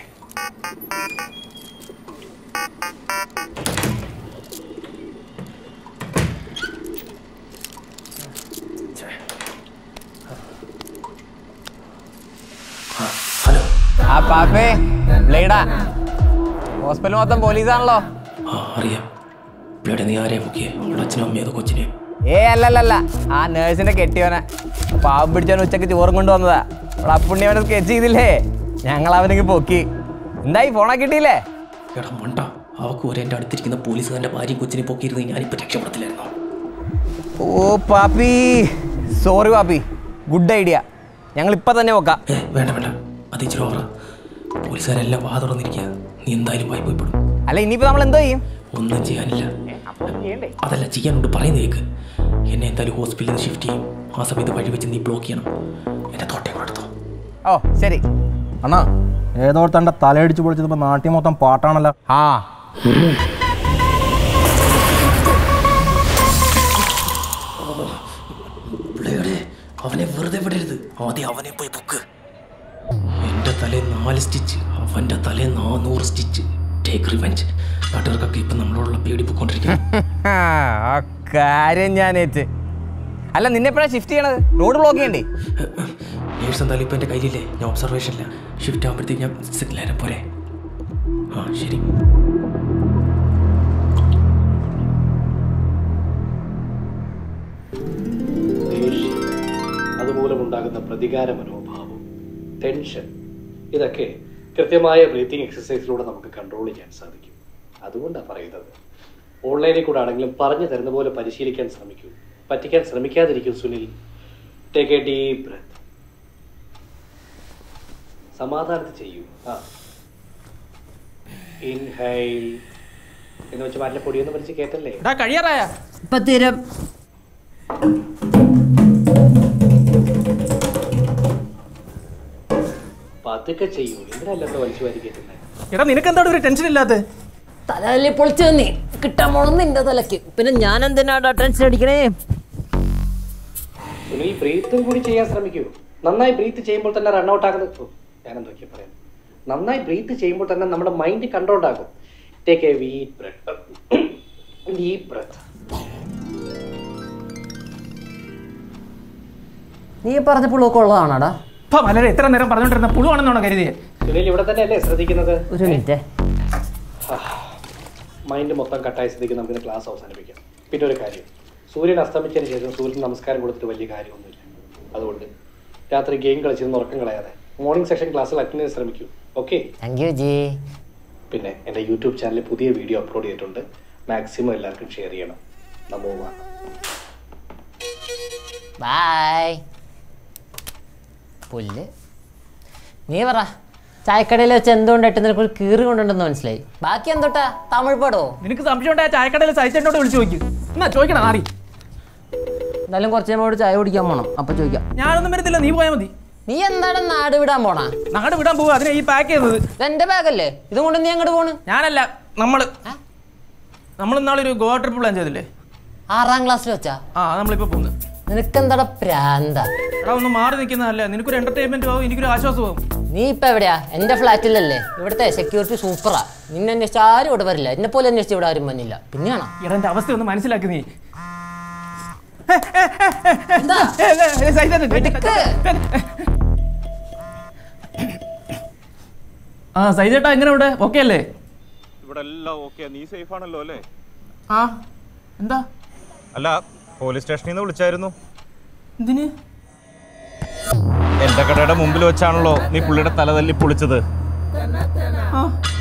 Speaker 1: ആ പാപ്പേ ബ്ലേഡാ ഹോസ്പിറ്റൽ മൊത്തം പോലീസാണല്ലോ
Speaker 11: അറിയാം ഇവിടെ നീ ആരെയും മുക്കിയേ അവളുടെ അച്ഛനും അമ്മയും ഏതോ കൊച്ചിനെ
Speaker 1: ഏ അല്ലല്ലല്ല ആ നേഴ്സിനെ കെട്ടിയവനെ പാവം പിടിച്ചവൻ ഉച്ചക്ക് ചോറും കൊണ്ടുവന്നതാ അവിടെ അപ്പുണ്ണി അവനെ സ്കെച്ച് ചെയ്തില്ലേ ഞങ്ങൾ അവനക്ക് പൊക്കി എന്തായി ഫോണാക്കിട്ടില്ലേ
Speaker 11: എടാ മണ്ട അവക്ക് ഒരു എൻ്റെ അടുത്തിരിക്കുന്ന പോലീസുകാരൻ്റെ ഭാര്യയും കൊച്ചിനെ പൊക്കിയിരുന്ന് ഞാനിപ്പോൾ രക്ഷപ്പെടത്തില്ലായിരുന്നോ
Speaker 1: ഓ Pappy sorry Pappy good idea ഞങ്ങൾ ഇപ്പൊ തന്നെ നോക്കാം
Speaker 11: ഏ വേണ്ട വേണ്ട അത് ഇച്ചിരി ഓവറ പോലീസുകാരെല്ലാം വാ തുറന്നിരിക്കുക നീ എന്തായാലും വായി പോയിപ്പെടും
Speaker 1: അല്ല ഇനിയിപ്പോ നമ്മൾ എന്തോ ചെയ്യും
Speaker 11: ഒന്നും ചെയ്യാനില്ല അതല്ല ചെയ്യാനുണ്ട് പറയുന്ന കേക്ക് എന്നെ എന്തായാലും ഹോസ്പിറ്റലിൽ നിന്ന് ഷിഫ്റ്റ് ചെയ്യും ആ സമയത്ത് വഴി വെച്ച് നീ ബ്ലോക്ക് ചെയ്യണം എൻ്റെ തോട്ടം കൂടെ എടുത്തോ
Speaker 1: ഓ ശരി
Speaker 5: അണ്ണാ ഏതോർത്തണ്ട തലയടിച്ച് പൊളിച്ചതിപ്പോ നാട്ടിൽ മൊത്തം പാട്ടാണല്ലോ
Speaker 1: ആ
Speaker 11: പിള്ളേരെ അവനെ വെറുതെ വിടരുത് ആദ്യം അവനെ പോയി പൊക്ക് എൻ്റെ തലേ നാല് സ്റ്റിച്ച് അവൻ്റെ തലേ നാനൂറ് സ്റ്റിച്ച് ടേക്ക് റിവെഞ്ച് നാട്ടുകാർക്കൊക്കെ ഇപ്പം നമ്മളോടുള്ള പേടി പൊക്കോണ്ടിരിക്കുന്നു
Speaker 1: ആ കാര്യം ഞാൻ ഏറ്റ് അല്ല നിന്നെ എപ്പോഴാണ് ഷിഫ്റ്റ് ചെയ്യണത് റോഡ് ബ്ലോക്ക് ചെയ്യണ്ടേ
Speaker 11: നേഴ്സ് എന്തായാലും ഇപ്പം എൻ്റെ കയ്യിലില്ലേ ഞാൻ ഒബ്സർവേഷനില്ല ഷിഫ്റ്റ് ആകുമ്പോഴത്തേക്ക് ഞാൻ സിഗ്നൽ പോരെ ആ ശരി
Speaker 13: ദേഷ്യം അതുമൂലമുണ്ടാകുന്ന പ്രതികാര മനോഭാവം ടെൻഷൻ ഇതൊക്കെ കൃത്യമായ ബ്രീത്തിങ് എക്സസൈസിലൂടെ നമുക്ക് കൺട്രോൾ ചെയ്യാൻ സാധിക്കും അതുകൊണ്ടാണ് പറയുന്നത് ഓൺലൈനിൽ കൂടെ ആണെങ്കിലും പറഞ്ഞു തരുന്ന പോലെ പരിശീലിക്കാൻ ശ്രമിക്കൂ പറ്റിക്കാൻ ശ്രമിക്കാതിരിക്കും Sunil take a deep breath സമാധാനത്തിൽ ചെയ്യൂ ആ ഇൻഹൈൽ എന്ന് വെച്ച് മാറ്റിലെ പൊടിയൊന്നും വലിച്ച് കേട്ടല്ലേ
Speaker 3: എടാ കഴിയാറായ
Speaker 9: ഇപ്പൊ തീരം
Speaker 13: പതുക്കെ ചെയ്യൂ എന്തിനല്ലോ വലിച്ചു വാരി കേട്ടുന്നത്
Speaker 3: എടാ നിനക്ക് എന്താണ് ഒരു ടെൻഷൻ ഇല്ലാത്ത
Speaker 9: തലയിൽ പൊളിച്ചു നീ കിട്ടാൻ പോണം നിന്റെ തലക്ക് പിന്നെ ഞാൻ എന്തിനാടാ ടെൻഷൻ അടിക്കണേ
Speaker 13: സുനിൽ ബ്രീത്തും കൂടി ചെയ്യാൻ ശ്രമിക്കൂ നന്നായി ബ്രീത്ത് ചെയ്യുമ്പോൾ തന്നെ റൺഔട്ട് ആകുന്നത് ഓ, ഞാൻ എന്തൊക്കെയാ പറയാം നന്നായി ബ്രീത്ത് ചെയ്യുമ്പോൾ തന്നെ നമ്മുടെ മൈൻഡ് കൺട്രോൾഡ് ആകും ടേക്ക് എ വീറ്റ് ബ്രെത്ത് ഡീപ് ബ്രെത്ത്
Speaker 9: നീ പറഞ്ഞ പുളുവൊക്കെ ഉള്ളതാണോടാ
Speaker 3: ഇപ്പൊ വളരെ എത്ര നേരം പറഞ്ഞോണ്ടിരുന്ന പുളുവാണെന്നാണോ കരുതിയെ
Speaker 13: സുനിൽ ഇവിടെ തന്നെ അല്ലേ ശ്രദ്ധിക്കുന്നത്
Speaker 9: ഒരു മിനിറ്റ്
Speaker 13: മൈൻഡ് മൊത്തം കട്ടായ സ്ഥിതിക്ക് നമുക്ക് ക്ലാസ് അവസാനിപ്പിക്കാം പിന്നെ ഒരു കാര്യം സൂര്യൻ അസ്തമിച്ചതിന് ശേഷം സൂര്യൻ നമസ്കാരം കൊടുത്തിട്ട് വലിയ കാര്യമൊന്നുമില്ല അതുകൊണ്ട് രാത്രി ഗെയിം കളിച്ചിരുന്ന് ഉറക്കം കളയാതെ മോർണിംഗ് സെഷൻ ക്ലാസ്സിൽ അറ്റൻഡ് ചെയ്യാൻ ശ്രമിക്കൂ ഓക്കെ
Speaker 9: താങ്ക് യു ജി
Speaker 13: പിന്നെ എൻ്റെ യൂട്യൂബ് ചാനലിൽ പുതിയ വീഡിയോ അപ്ലോഡ് ചെയ്തിട്ടുണ്ട് മാക്സിമം എല്ലാവർക്കും ഷെയർ ചെയ്യണം നമോ വാ
Speaker 9: ബൈ പുല്ല് നീ പറ ചായക്കടയിൽ വെച്ച് എന്തുകൊണ്ടായിട്ട് നിനക്ക് ഒരു കീറി കൊണ്ടുണ്ടെന്ന് മനസ്സിലായി ബാക്കി എന്തോട്ടാ തമിഴ് പടോ
Speaker 3: നിനക്ക് സംശയം ഉണ്ടായ ചായക്കടയിൽ സഹിച്ചോട്ട് വിളിച്ചു നോക്കി എന്നാ ചോദിക്കണം നാറി
Speaker 9: എന്തായാലും കുറച്ച് നമ്മളോട് ചായ കുടിക്കാൻ പോണം അപ്പൊ ചോദിക്കാം
Speaker 3: ഞാനൊന്നും വരത്തില്ല നീ പോയാൽ മതി
Speaker 9: നീ എന്താണ് നാട് വിടാൻ പോണാ
Speaker 3: നാട് വിടാൻ പോവുക അതിനെ ഈ പാക്ക് ചെയ്തത്
Speaker 9: എന്റെ ബാഗല്ലേ ഇതും കൊണ്ട് നീ അങ്ങോട്ട് പോണ്
Speaker 3: ഞാനല്ല നമ്മള് നമ്മൾ ഇന്നാളെ ഒരു ഗോവ ട്രിപ്പ് പ്ലാൻ ചെയ്തില്ലേ
Speaker 9: ആറാം ക്ലാസ്സിൽ വെച്ചാ
Speaker 3: ആ അത് നമ്മളിപ്പോ പോകുന്നത്
Speaker 9: നിനക്കെന്താടാ പ്രാന്ത
Speaker 3: എടാ ഒന്ന് മാറി നിൽക്കുന്നതല്ലേ നിനക്കൊരു എന്റർടൈൻമെന്റ് ആവും എനിക്കൊരു ആശ്വാസമാവും
Speaker 9: നീ ഇപ്പൊ എവിടെയാ എന്റെ ഫ്ലാറ്റിലല്ലേ ഇവിടുത്തെ സെക്യൂരിറ്റി സൂപ്പറാ നിന്നെ അന്വേഷിച്ച ആരും ഇവിടെ വരില്ല എന്നെ പോലെ അന്വേഷിച്ച് ഇവിടെ ആരും വന്നില്ല പിന്നെയാണോ
Speaker 3: എടാ എന്റെ അവസ്ഥ ഒന്ന് മനസ്സിലാക്കി നീ
Speaker 9: എന്താ?
Speaker 3: ഏ, ഏ, ഏ, സൈതന്നെ.
Speaker 9: എടുക്ക്.
Speaker 3: ആ സൈജേട്ടാ എങ്ങനെ ഇവിടെ ഓക്കെ അല്ലേ
Speaker 4: ഇവിടെ എല്ലാം ഓക്കെ നീ സേഫ് ആണല്ലോ അല്ലേ
Speaker 3: ആ എന്താ
Speaker 4: അല്ല പോലീസ് സ്റ്റേഷനിൽ നിന്ന് വിളിച്ചായിരുന്നു
Speaker 3: എന്തിന്
Speaker 4: എന്റെ കടയുടെ മുമ്പിൽ വെച്ചാണല്ലോ നീ പുള്ളിയുടെ തല തല്ലി പൊളിച്ചത്
Speaker 3: ആ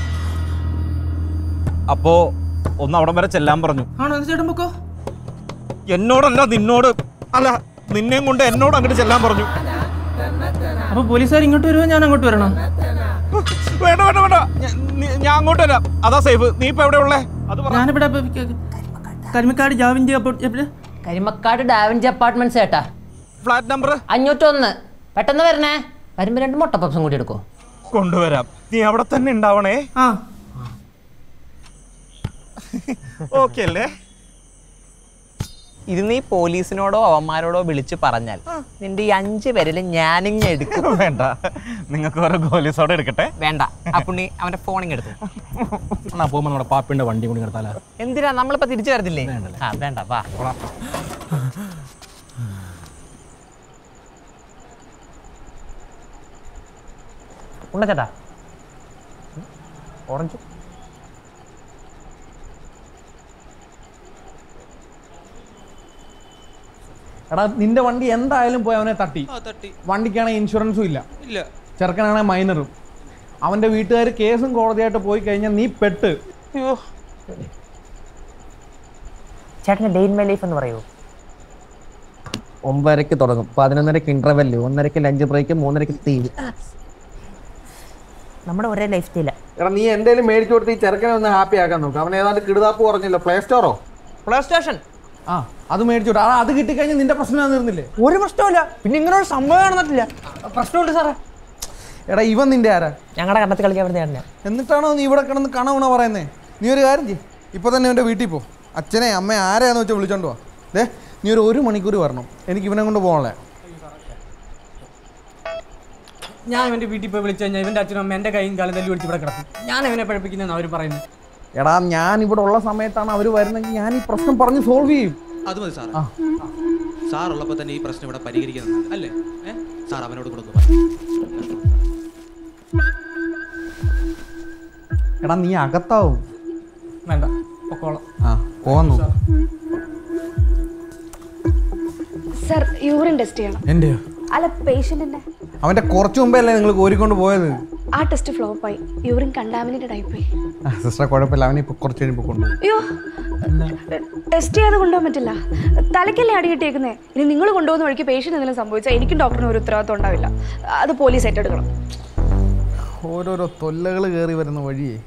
Speaker 4: അപ്പോ ഒന്ന് അവിടം വരെ ചെല്ലാൻ പറഞ്ഞു
Speaker 3: ആണോ അത് ചേട്ടൻ പൊക്കോ
Speaker 4: എന്നോടല്ല നിന്നോട് അല്ല നിന്നെയും കൊണ്ട് എന്നോട് അങ്ങോട്ട് ചെല്ലാൻ പറഞ്ഞു
Speaker 3: അപ്പൊ പോലീസുകാർ ഇങ്ങോട്ട് വരുമോ ഞാൻ അങ്ങോട്ട് വരണോ
Speaker 4: വേണ്ട വേണ്ട വേണ്ട ഞ- നീ- ഞാൻ അങ്ങോട്ട് വരാം അതാ സേഫ് നീ ഇപ്പൊ എവിടെ ഉള്ളേ അത് പറ
Speaker 3: ഞാനിവിടെ ഇപ്പൊ ക- കരിമക്കാട് ജാവിഞ്ചി അപ്പോൾ
Speaker 9: കരിമക്കാട് ഡാവിഞ്ചി അപ്പാർട്ട്മെന്റ്സ് ഏട്ടാ
Speaker 4: ഫ്ലാറ്റ് നമ്പർ
Speaker 9: അഞ്ഞൂറ്റൊന്ന് പെട്ടെന്ന് വരണേ വരുമ്പോ രണ്ട് മുട്ട പപ്സും കൂടി എടുക്കോ
Speaker 4: കൊണ്ടുവരാം നീ അവിടെ തന്നെ ഉണ്ടാവണേ
Speaker 3: ആ
Speaker 4: ഓക്കെ അല്ലേ
Speaker 1: ഇത് നീ പോലീസിനോടോ അവന്മാരോടോ വിളിച്ച് പറഞ്ഞാൽ നിന്റെ ഈ അഞ്ച് പേരിൽ ഞാനിങ്ങ് എടുക്കും
Speaker 4: വേണ്ട നിങ്ങൾക്ക് വേറെ പോലീസോടെ എടുക്കട്ടെ
Speaker 1: വേണ്ട ആ പുണ്ണി അവന്റെ ഫോണിങ് എടുത്തു
Speaker 5: എന്നാ പോകുമ്പോ നമ്മുടെ പാപ്പിന്റെ വണ്ടി കൂടി കിടത്താല
Speaker 1: എന്തിനാ നമ്മളിപ്പോ തിരിച്ചു വരത്തില്ലേ ആ വേണ്ട വാ ഉണ്ടച്ചേട്ടാ ഓറഞ്ച്
Speaker 5: എടാ നിന്റെ വണ്ടി എന്തായാലും പോയി അവനെ തട്ടി വണ്ടിക്കാണെങ്കിൽ ഇൻഷുറൻസും ഇല്ല
Speaker 8: ഇല്ല
Speaker 5: ചെറുക്കനാണെങ്കിൽ മൈനറും അവന്റെ വീട്ടുകാർ കേസും കോടതിയായിട്ട് പോയി കഴിഞ്ഞാൽ നീ പെട്ട്
Speaker 1: ചേട്ടന് ഡെയിൻ മൈ ലൈഫ് എന്ന് പറയൂ
Speaker 5: ഒമ്പതരക്ക് തുടങ്ങും പതിനൊന്നരക്ക് ഇന്റർവെല് ഒന്നരക്ക് ലഞ്ച് ബ്രേക്ക് മൂന്നരക്ക് തീര്
Speaker 1: നമ്മുടെ ഒരേ ലൈഫ് സ്റ്റൈല
Speaker 5: എടാ നീ എന്തേലും മേടിച്ചു കൊടുത്ത് ഈ ചെറുക്കനെ ഒന്ന് ഹാപ്പി ആക്കാൻ നോക്കും അവൻ ഏതാണ്ട് കിടുതാപ്പ് പറഞ്ഞില്ല പ്ലേ സ്റ്റോറോ
Speaker 1: പ്ലേ സ്റ്റേഷൻ
Speaker 5: ആ അത് മേടിച്ചു കൊടു. ആ അത് കിട്ടിക്കഴിഞ്ഞാൽ നിന്റെ പ്രശ്നം തീർന്നില്ലേ
Speaker 1: ഒരു പ്രശ്നമില്ല പിന്നെ ഇങ്ങനെ ഒരു സംഭവം നടന്നിട്ടില്ല പ്രശ്നമുണ്ട് സാറേ
Speaker 5: എടാ ഇവൻ നിന്റെ ആരാ
Speaker 1: ഞങ്ങളുടെ കണ്ണത്ത് കളിക്കാൻ വരുന്ന ചേട്ടനാ
Speaker 5: എന്നിട്ടാണോ നീ ഇവിടെ കിടന്ന് കണവണ പറയുന്നേ നീ ഒരു കാര്യം ചെയ്യ് ഇപ്പൊ തന്നെ എൻ്റെ വീട്ടിൽ പോ അച്ഛനെ അമ്മ ആരെയാന്ന് വെച്ചാൽ വിളിച്ചോണ്ട് പോവാ ദേ നീ ഒരു ഒരു മണിക്കൂർ വരണം എനിക്ക് ഇവനെ കൊണ്ട് പോകണല്ലേ
Speaker 9: ഞാൻ ഇവന്റെ വീട്ടിൽ പോയി വിളിച്ചു കഴിഞ്ഞാൽ ഇവന്റെ അച്ഛനും അമ്മ എന്റെ കൈയും കാലം തല്ലി പിടിച്ച് ഇവിടെ കിടക്കും ഞാൻ ഇവനെ പഠിപ്പിക്കുന്ന അവർ പറയുന്നത്
Speaker 5: എടാ ഞാൻ ഇവിടെ ഉള്ള സമയത്താണ് അവർ വരുന്നെങ്കിൽ ഞാൻ ഈ പ്രശ്നം പറഞ്ഞ് സോൾവ് ചെയ്യും
Speaker 8: അത് മതി സാർ
Speaker 5: ആ.
Speaker 8: സാർ ഉള്ളപ്പോൾ തന്നെ ഈ പ്രശ്നം ഇവിടെ പരിഹരിക്കുന്നത് അല്ലേ ഏ? സാർ അവനോട് കൊടുക്കുക
Speaker 5: എടാ നീ അകത്താവും
Speaker 9: വേണ്ട പൊക്കോളാം
Speaker 5: ആ പോവാൻ നോക്ക്
Speaker 10: സർ യൂറിൻ ടെസ്റ്റ് ചെയ്യണം
Speaker 5: എന്റെയോ
Speaker 10: അല്ല പേഷ്യന്റിന്റെ
Speaker 5: അവന്റെ കുറച്ചു മുമ്പേ അല്ലേ നിങ്ങൾ കോരിക്കൊണ്ട് പോയത്
Speaker 10: ആ ടെസ്റ്റ് ഫ്ലോപ്പായി യൂറിൻ കണ്ടാമിനേറ്റഡ് ആയിപ്പോയി
Speaker 2: സിസ്റ്റർ കുഴപ്പമില്ല അവനെ ഇപ്പോൾ കുറച്ച് കഴിയുമ്പോൾ കൊണ്ടുപോകും
Speaker 10: അയ്യോ ടെസ്റ്റ് ചെയ്യാതെ കൊണ്ടുപോകാൻ പറ്റില്ല തലയ്ക്കല്ലേ അടി കിട്ടിയേക്കുന്നേ ഇനി നിങ്ങൾ കൊണ്ടുപോകുന്ന വഴിക്ക് പേഷ്യൻ്റ് എന്തെങ്കിലും സംഭവിച്ചാൽ എനിക്കും ഡോക്ടറിന് ഒരു ഉത്തരവാദിത്വം ഉണ്ടാവില്ല അത് പോലീസ് ഏറ്റെടുക്കണം
Speaker 2: ഓരോരോ തൊല്ലകൾ കയറി വരുന്ന വഴിയേ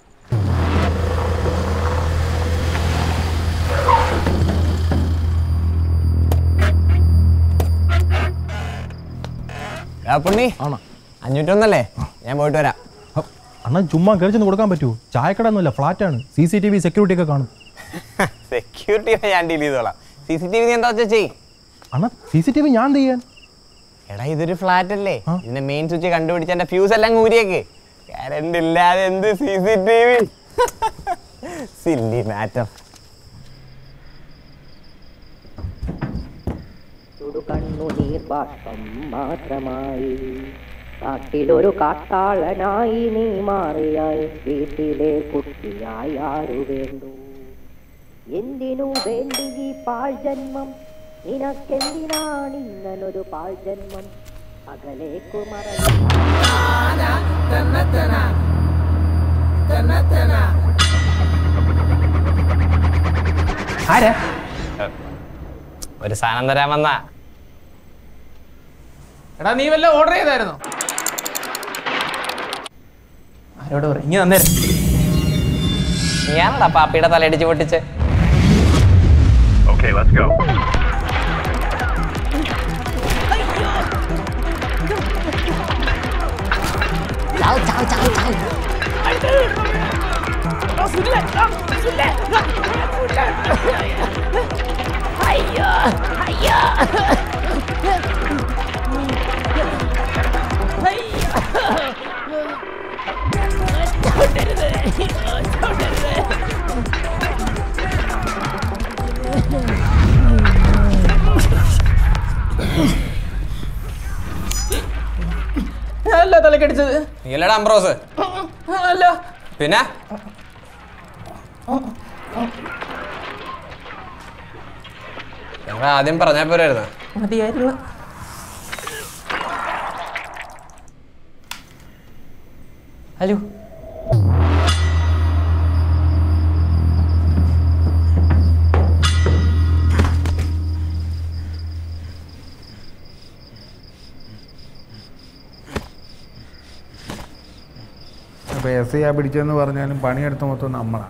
Speaker 1: പുണ്ണി ആണോ അഞ്ഞൂറ്റൊന്നല്ലേ ഞാൻ പോയിട്ട് വരാം
Speaker 14: അണ്ണാ ചുമ്മാ കയറി ചെന്ന് കൊടുക്കാൻ പറ്റുമോ ചായക്കട ഒന്നുമില്ല ഫ്ലാറ്റാണ് C C T V security ഒക്കെ കാണും
Speaker 1: സെക്യൂരിറ്റി ഞാൻ ഡീൽ ചെയ്തോളാം സി സി ടി വി നീ എന്താ വെച്ചാ ചെയ്
Speaker 14: അണ്ണാ സി സി ടി വി ഞാൻ എന്ത് ചെയ്യാൻ
Speaker 1: എടാ ഇതൊരു ഫ്ലാറ്റ് അല്ലേ ഇതിന്റെ മെയിൻ സ്വിച്ച് കണ്ടുപിടിച്ച് എന്റെ ഫ്യൂസ് എല്ലാം ഊരിയേക്ക് കറണ്ട് ഇല്ലാതെ എന്ത് C C T V silly matter
Speaker 15: ചുടുകണ്ണുനീർ ബാഷ്പം മാത്രമായി കാട്ടിലൊരു കാട്ടാളനായി നീ മാറിയാൽ വീട്ടിലെ കുട്ടിയായി ആരു വേണ്ടു എന്തിനു വേണ്ടി ഈ പാഴ്ജന്മം നിനക്കെന്തിനാണ് ഇങ്ങനൊരു പാഴ്ജന്മം അകലേക്കു
Speaker 1: ആരാ ഒരു സാധനം തരാൻ വന്ന
Speaker 3: എടാ നീ വല്ല ഓർഡർ ചെയ്തായിരുന്നോ ആരോട് പറ ഇങ്ങനെ തന്നേരം
Speaker 1: ഞാനടാ പാപ്പിയുടെ തലയടിച്ച് പൊട്ടിച്ച്
Speaker 16: Okay, let's go.
Speaker 15: ചാവ് ചാവ് ചാവ് ചാവ്
Speaker 17: അയ്യോ അയ്യോ
Speaker 3: അല്ല തലക്കടിച്ചത്
Speaker 1: നീലടാ അംബ്രോസ്
Speaker 3: അല്ല
Speaker 1: പിന്നെ ഞങ്ങൾ ആദ്യം പറഞ്ഞാ പോരായിരുന്നു
Speaker 3: മതിയായിരുന്നു ഹലോ
Speaker 2: അപ്പോൾ എസ് ഐ ആ പിടിച്ചതെന്ന് പറഞ്ഞാലും പണിയെടുത്ത മൊത്തം നമ്മളാണ്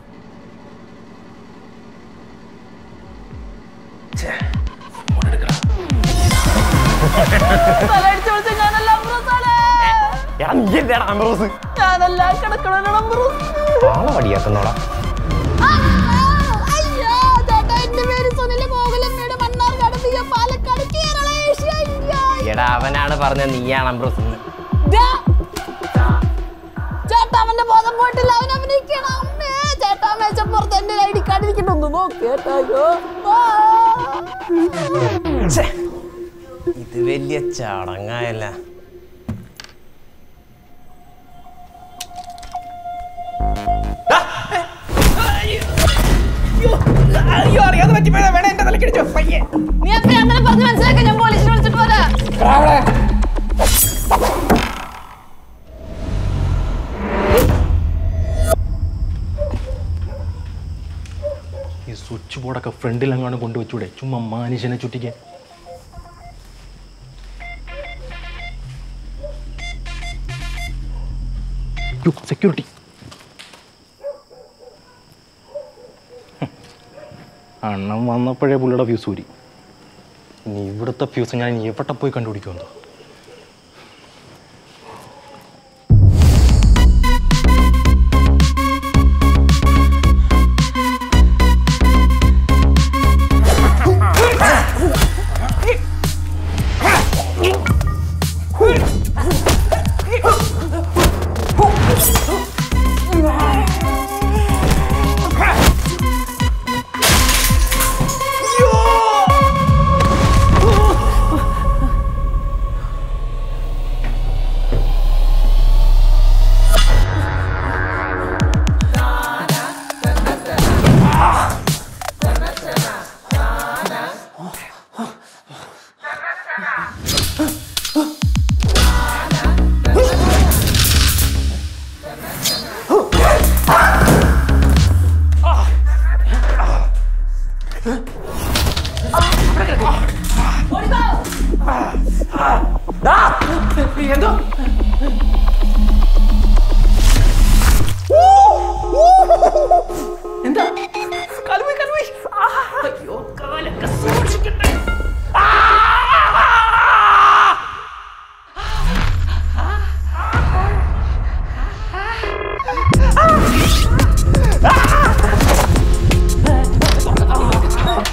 Speaker 17: തലയടിച്ച് വിളിച്ച ഞാനല്ല അമ്പ്രോസാണ്. ഞാനല്ല കിടക്കണ അമ്പ്രോസ്.
Speaker 1: ആളെ വടിയാക്കുന്നോടാ
Speaker 17: ആ, അയ്യോ, ചേട്ടാ, എന്റെ പേര് സുനിൽ മോഹലമ്മയുടെ മണ്ണാർക്കാട് തീയ പാലക്കാട് കേരള ഏഷ്യ ഇന്ത്യ.
Speaker 1: എടാ അവനാണ് പറഞ്ഞത് നീയാണ് അംബ്രോസ് എന്ന്
Speaker 17: ദാ. ചേട്ടാ അവന്റെ ബോധം പോയിട്ടില്ല അവൻ അഭിനയിക്കണം അമ്മേ ചേട്ടാ മേശപ്പുറത്ത് എന്റെ ഐ ഡി കാർഡ് ഇരിക്കണൊന്ന് നോക്ക് ചേട്ടാ അയ്യോ ആ.
Speaker 1: ഇത് വലിയ ചടങ്ങായല്ല
Speaker 3: അയ്യോ അറിയാതെ പറ്റിപ്പോയതാ വേണേ എന്റെ തലക്കടിച്ചോ പയ്യെ
Speaker 17: നീ എത്രയും അങ്ങനെ പറഞ്ഞ് മനസ്സിലാക്കാൻ ഞാൻ പോലീസിനെ വിളിച്ചിട്ട് വരാം
Speaker 11: ഈ സ്വിച്ച് ബോർഡൊക്കെ ഫ്രണ്ടിലെങ്ങാണ് കൊണ്ടുവച്ചൂടെ ചുമ്മാ മനുഷ്യനെ ചുറ്റിക്കാൻ സെക്യൂരിറ്റി അണ്ണം വന്നപ്പോഴേ പുള്ളിയുടെ ഫ്യൂസ് ഊരി ഇനി ഇവിടുത്തെ ഫ്യൂസ് ഞാൻ ഇനി എവിടെ പോയി കണ്ടുപിടിക്കുമെന്തോ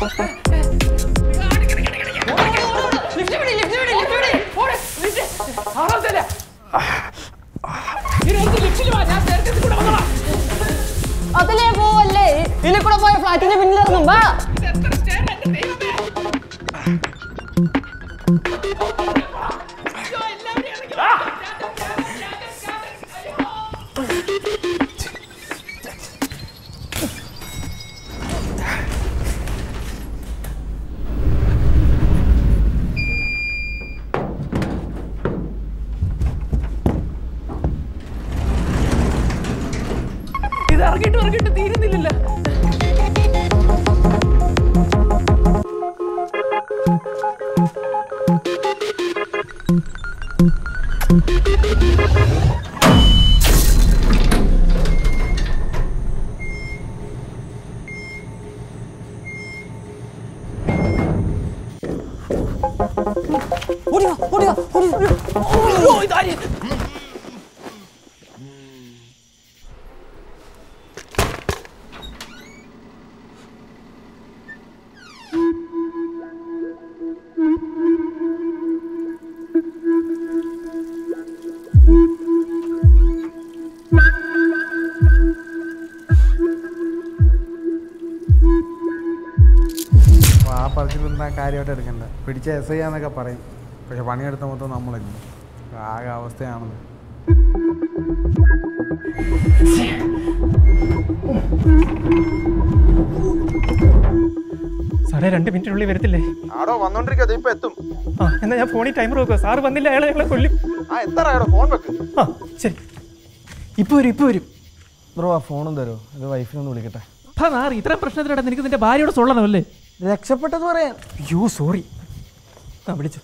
Speaker 15: അതിലേ പോവല്ലേ ഇതിൽ കൂടെ പോയ ഫ്ലാറ്റിന്റെ പിന്നിലിറങ്ങും വാ
Speaker 3: ഇത് ഇറങ്ങിയിട്ട് ഇറങ്ങിയിട്ട് തീരുന്നില്ലല്ലോ
Speaker 15: ഓടിയോ ഓടിയോ ഓടിയോ ഇതാര്
Speaker 2: അപ്പോൾ ആ പറച്ചിലെന്താ കാര്യമായിട്ട് എടുക്കണ്ട പിടിച്ച എസ് ഐ ആന്നൊക്കെ പറയും പക്ഷെ പണിയെടുത്ത മൊത്തം നമ്മളല്ലേ ആകെ അവസ്ഥയാണെന്ന്
Speaker 3: സാറേ രണ്ട് മിനിറ്റിനുള്ളിൽ വരത്തില്ലേ
Speaker 6: ആടോ വന്നോണ്ടിരിക്കുക ഇപ്പൊ എത്തും
Speaker 3: ആ എന്നാ ഞാൻ ഫോണിൽ ടൈമർ വെക്കുക സാറ് വന്നില്ല അയാളെ ഞങ്ങളെ കൊല്ലും
Speaker 6: ആ എത്ര ഫോൺ വെക്ക്
Speaker 3: ആ ശരി ഇപ്പൊ വരും ഇപ്പൊ വരും
Speaker 8: ബ്രോ ആ ഫോണും തരുമോ അത് വൈഫിനൊന്ന് വിളിക്കട്ടെ
Speaker 3: അപ്പാ നാറ് ഇത്രയും പ്രശ്നത്തിനിടെ നിനക്ക് നിന്റെ ഭാര്യയോട് സൊള്ളണമല്ലേ
Speaker 8: രക്ഷപ്പെട്ടത് പറയാൻ
Speaker 3: അയ്യോ സോറി ആ വിളിച്ചു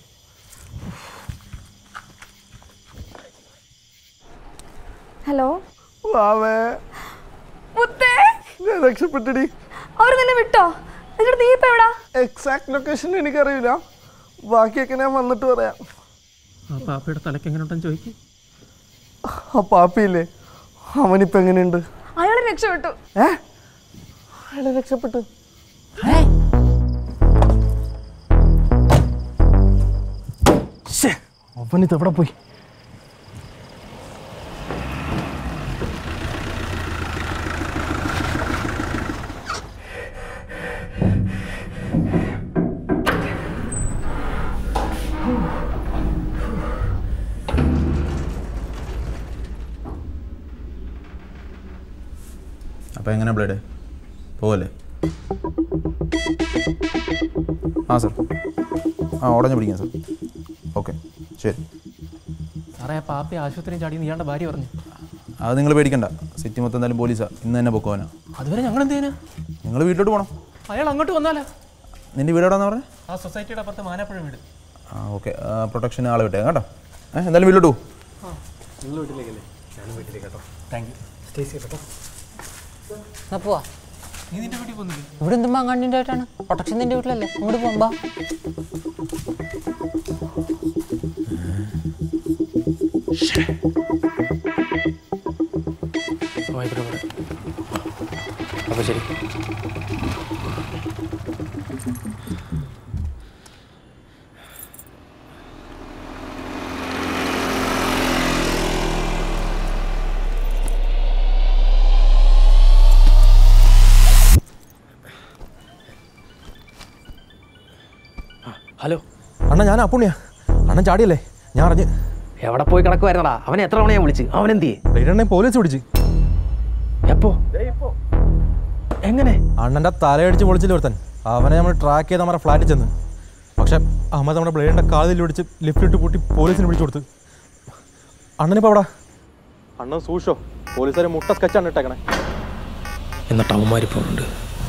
Speaker 10: ഹലോ
Speaker 8: വാവേ
Speaker 10: മുത്തേ
Speaker 8: ഞാൻ രക്ഷപ്പെട്ടടി
Speaker 10: അവർ നിന്നെ വിട്ടോ എന്നിട്ട് നീ ഇപ്പൊ എവിടാ
Speaker 8: എക്സാക്ട് ലൊക്കേഷൻ എനിക്കറിയില്ല ബാക്കിയൊക്കെ ഞാൻ വന്നിട്ട് പറയാം
Speaker 3: ആ പാപ്പയുടെ തലക്ക് എങ്ങനെ ഉണ്ടെന്ന് ചോദിക്കും
Speaker 8: ആ പാപ്പിയില്ലേ അവനിപ്പോ എങ്ങനെയുണ്ട്
Speaker 10: അയാളെ രക്ഷപ്പെട്ടു
Speaker 8: ഏ അയാളെ രക്ഷപ്പെട്ടു അവനിത് എവിടെ പോയി
Speaker 6: അപ്പോൾ എങ്ങനെ ബ്ലേഡ് പോവല്ലേ ആ സർ ആ ഉടനെ പിടിക്കാം സർ ഓക്കെ ശരി
Speaker 3: സാറേ ആ പാപ്പി ആശുപത്രിയിൽ ചാടി ഇയാളുടെ ഭാര്യ പറഞ്ഞു
Speaker 6: അത് നിങ്ങൾ പേടിക്കണ്ട സിറ്റി മൊത്തം എന്തായാലും പോലീസാ ഇന്ന് തന്നെ പൊക്കോനാ
Speaker 3: അതുവരെ ഞങ്ങൾ എന്ത് ചെയ്യാനാ
Speaker 6: നിങ്ങൾ വീട്ടിലോട്ട് പോകണം
Speaker 3: അയാൾ അങ്ങോട്ട് വന്നാലോ
Speaker 6: നിൻ്റെ വീട് എവിടെയാണെന്ന് പറഞ്ഞത്
Speaker 3: ആ സൊസൈറ്റിയുടെ അപ്പുറത്ത് മാനാപ്പുഴ വീട്
Speaker 6: ആ ഓക്കെ പ്രൊട്ടക്ഷന് ആളെ വിട്ടേ കേട്ടോ ഏ എന്തായാലും വീട്ടിലോട്ട് പോകും
Speaker 3: നിങ്ങൾ വീട്ടിലേക്കല്ലേ ഞാനും വീട്ടിലേക്ക് കേട്ടോ താങ്ക് യു സ്റ്റേ സേഫ് കേട്ടോ
Speaker 15: എന്നാ പോവാ
Speaker 3: നീ നിന്റെ വീട്ടിൽ പോകുന്നില്ലേ
Speaker 15: ഇവിടെ എന്തും മാങ്ങാണ്ടിൻ്റെ ആയിട്ടാണ് പ്രൊട്ടക്ഷൻ നിന്റെ വീട്ടിലല്ലേ അങ്ങോട്ട് പോകുമ്പോ
Speaker 11: അപ്പോൾ ശരി ഹലോ
Speaker 14: അണ്ണ ഞാൻ അപ്പുണ്യ അണ്ണൻ ചാടിയല്ലേ ഞാൻ അറിഞ്ഞ്
Speaker 11: എവിടെ പോയി കിടക്കുമായിരുന്നടാ അവനെ എത്ര തവണ ഞാൻ വിളിച്ച് അവൻ എന്ത്
Speaker 14: ബ്ലേഡണ്ണെ പോലീസ് പിടിച്ച്
Speaker 11: എപ്പോ എങ്ങനെ
Speaker 14: അണ്ണൻ്റെ തലയടിച്ച് പൊളിച്ചില്ല ഒരുത്തൻ അവനെ നമ്മൾ ട്രാക്ക് ചെയ്ത് നമ്മുടെ ഫ്ലാറ്റിൽ ചെന്ന് പക്ഷെ അഹമ്മദ് നമ്മുടെ ബ്ലേഡിൻ്റെ കാതിൽ പിടിച്ച് ലിഫ്റ്റിട്ട് പൂട്ടി പോലീസിന് പിടിച്ചു കൊടുത്ത് അണ്ണനിപ്പോൾ എവിടെ അണ്ണൻ സൂക്ഷോ പോലീസുകാർ മുട്ട സ്കെച്ചാണ് ഇട്ടേക്കണേ
Speaker 11: എന്നിട്ട് അവന്മാർ പോകുന്നുണ്ട്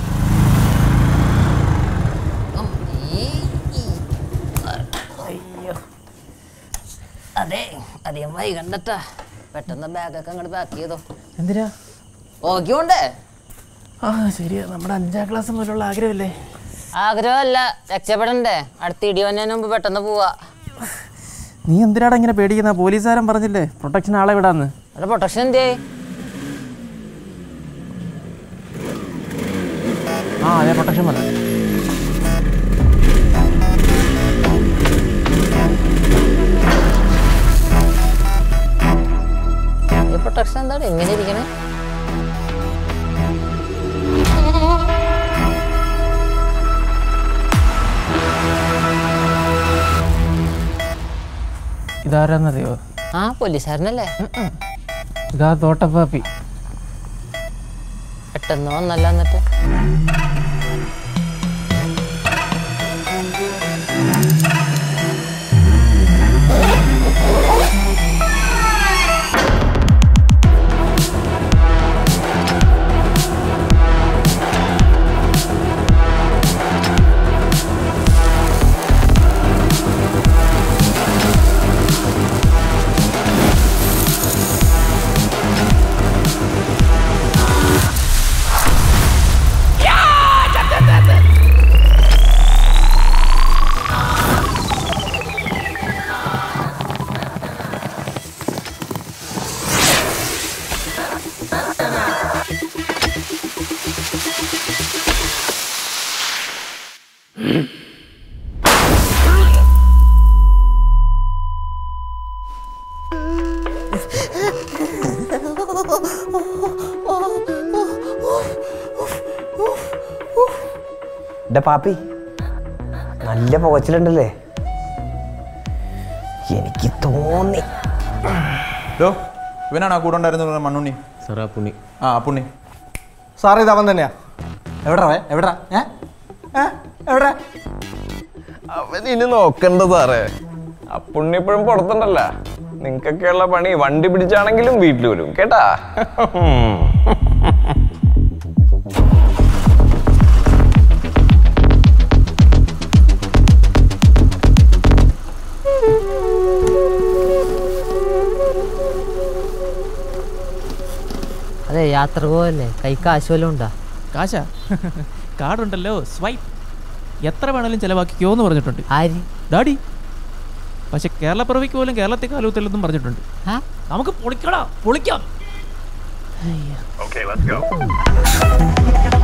Speaker 15: അതെ അധികം വൈകണ്ടട്ടാ പെട്ടെന്ന് ബാഗൊക്കെ അങ്ങോട്ട് പാക്ക് ചെയ്തോ
Speaker 3: എന്തിനാ
Speaker 15: ഓക്കെയുണ്ടേ
Speaker 3: ആ ശരിയാ നമ്മുടെ അഞ്ചാം ക്ലാസ് മുതലുള്ള ആഗ്രഹമല്ലേ
Speaker 15: ആഗ്രഹമല്ല രക്ഷപ്പെടണ്ടേ അടുത്ത ഇടി വന്നതിന് മുമ്പ് പെട്ടെന്ന് പോവാ
Speaker 3: നീ എന്തിനാടാ ഇങ്ങനെ പേടിക്കുന്ന പോലീസുകാരൻ പറഞ്ഞില്ലേ പ്രൊട്ടക്ഷൻ ആളെ വിടാന്ന്
Speaker 15: അവിടെ പ്രൊട്ടക്ഷൻ എന്തേ
Speaker 3: ആ അതെ പ്രൊട്ടക്ഷൻ വന്നു
Speaker 15: പ്രൊട്ടക്ഷൻ എന്താണ് എങ്ങനെ ഇരിക്കണേ
Speaker 3: ഇതാരാന്നറിയോ
Speaker 15: ആ പോലീസുകാരനല്ലേ
Speaker 3: ഇതാ തോട്ടപ്പാപ്പി
Speaker 15: പെട്ടെന്ന് വന്നല്ല എന്നിട്ട്
Speaker 1: എന്റെ പാപ്പി നല്ല പുകച്ചിലുണ്ടല്ലേ എനിക്ക് തോന്നി
Speaker 6: ഡോ ഇവനാണ് ആ കൂടെ ഉണ്ടായിരുന്ന മണ്ണുണ്ണി
Speaker 1: സാറാ പുണ്ണി
Speaker 6: ആ പുണ്ണി
Speaker 16: സാറേ ഇത് അവൻ തന്നെയാ എവിടാ എവിടാ ഏ ഏ എവിടെ
Speaker 18: അവൻ ഇനി നോക്കണ്ട സാറേ ആ പുണ്യപ്പോഴും പുറത്തുണ്ടല്ല നിങ്ങൾക്കൊക്കെയുള്ള പണി വണ്ടി പിടിച്ചാണെങ്കിലും വീട്ടിൽ വരും കേട്ടാ
Speaker 15: അതെ യാത്ര പോവല്ലേ കൈ കാശ് വല്ലതും ഉണ്ടാ
Speaker 3: കാശാ കാർഡുണ്ടല്ലോ സ്വൈപ്പ് എത്ര വേണേലും ചിലവാക്കിക്കോ എന്ന് പറഞ്ഞിട്ടുണ്ട്
Speaker 15: ആര്
Speaker 3: ഡാഡി പക്ഷെ കേരളപ്പിറവിക്ക് പോലും കേരളത്തെ കാലൂത്തില്ലെന്നും പറഞ്ഞിട്ടുണ്ട് നമുക്ക് പൊളിക്കടാ പൊളിക്കാം
Speaker 18: Okay, let's go.